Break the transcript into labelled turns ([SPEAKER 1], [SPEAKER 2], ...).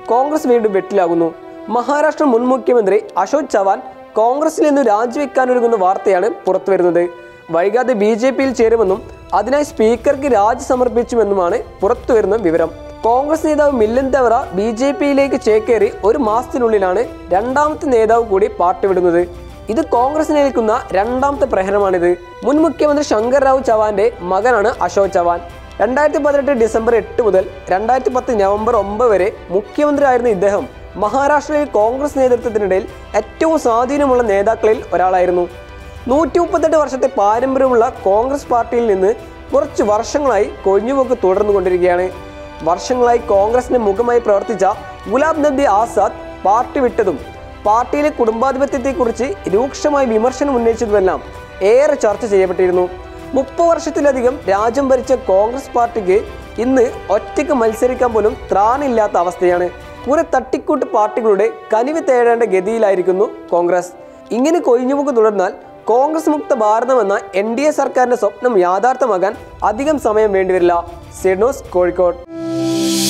[SPEAKER 1] കോൺഗ്രസ് വീണ്ടും വെട്ടിലാകുന്നു മഹാരാഷ്ട്ര മുൻ മുഖ്യമന്ത്രി അശോക് ചവാൻ കോൺഗ്രസിൽ നിന്ന് രാജിവെക്കാനൊരുങ്ങുന്ന വാർത്തയാണ് പുറത്തുവരുന്നത് വൈകാതെ ബി ജെ പിയിൽ ചേരുമെന്നും അതിനായി സ്പീക്കർക്ക് രാജി സമർപ്പിച്ചുമെന്നുമാണ് പുറത്തുവരുന്ന വിവരം കോൺഗ്രസ് നേതാവ് മില്ലൻ തവറ ബി ജെ പിയിലേക്ക് ചേക്കേറി ഒരു മാസത്തിനുള്ളിലാണ് രണ്ടാമത്തെ നേതാവ് കൂടി പാർട്ടി വിടുന്നത് ഇത് കോൺഗ്രസിന് ഏൽക്കുന്ന രണ്ടാമത്തെ പ്രഹരമാണിത് മുൻ മുഖ്യമന്ത്രി ശങ്കർ റാവു ചവാന്റെ മകനാണ് അശോക് ചവാൻ രണ്ടായിരത്തി പതിനെട്ട് ഡിസംബർ എട്ട് മുതൽ രണ്ടായിരത്തി പത്ത് നവംബർ ഒമ്പത് വരെ മുഖ്യമന്ത്രിയായിരുന്ന ഇദ്ദേഹം മഹാരാഷ്ട്രയിൽ കോൺഗ്രസ് നേതൃത്വത്തിനിടയിൽ ഏറ്റവും സ്വാധീനമുള്ള നേതാക്കളിൽ ഒരാളായിരുന്നു നൂറ്റി മുപ്പത്തെട്ട് വർഷത്തെ പാരമ്പര്യമുള്ള കോൺഗ്രസ് പാർട്ടിയിൽ നിന്ന് കുറച്ച് വർഷങ്ങളായി കൊഴിഞ്ഞുപോക്ക് തുടർന്നുകൊണ്ടിരിക്കുകയാണ് വർഷങ്ങളായി കോൺഗ്രസിന്റെ മുഖമായി പ്രവർത്തിച്ച ഗുലാബ് നബി ആസാദ് പാർട്ടി വിട്ടതും പാർട്ടിയിലെ കുടുംബാധിപത്യത്തെക്കുറിച്ച് രൂക്ഷമായി വിമർശനം ഉന്നയിച്ചതുമെല്ലാം ഏറെ ചർച്ച ചെയ്യപ്പെട്ടിരുന്നു മുപ്പത് വർഷത്തിലധികം രാജ്യം ഭരിച്ച കോൺഗ്രസ് പാർട്ടിക്ക് ഇന്ന് ഒറ്റയ്ക്ക് മത്സരിക്കാൻ പോലും ത്രാണില്ലാത്ത അവസ്ഥയാണ് കുറെ തട്ടിക്കൂട്ട് പാർട്ടികളുടെ കനിവ് തേടേണ്ട ഗതിയിലായിരിക്കുന്നു കോൺഗ്രസ് ഇങ്ങനെ കൊഴിഞ്ഞുപോക്ക് തുടർന്നാൽ കോൺഗ്രസ് മുക്ത ഭാരതമെന്ന എൻ ഡി എ സർക്കാരിന്റെ സ്വപ്നം യാഥാർത്ഥ്യമാകാൻ അധികം സമയം വേണ്ടിവരില്ല സിഡ്നോസ് കോഴിക്കോട്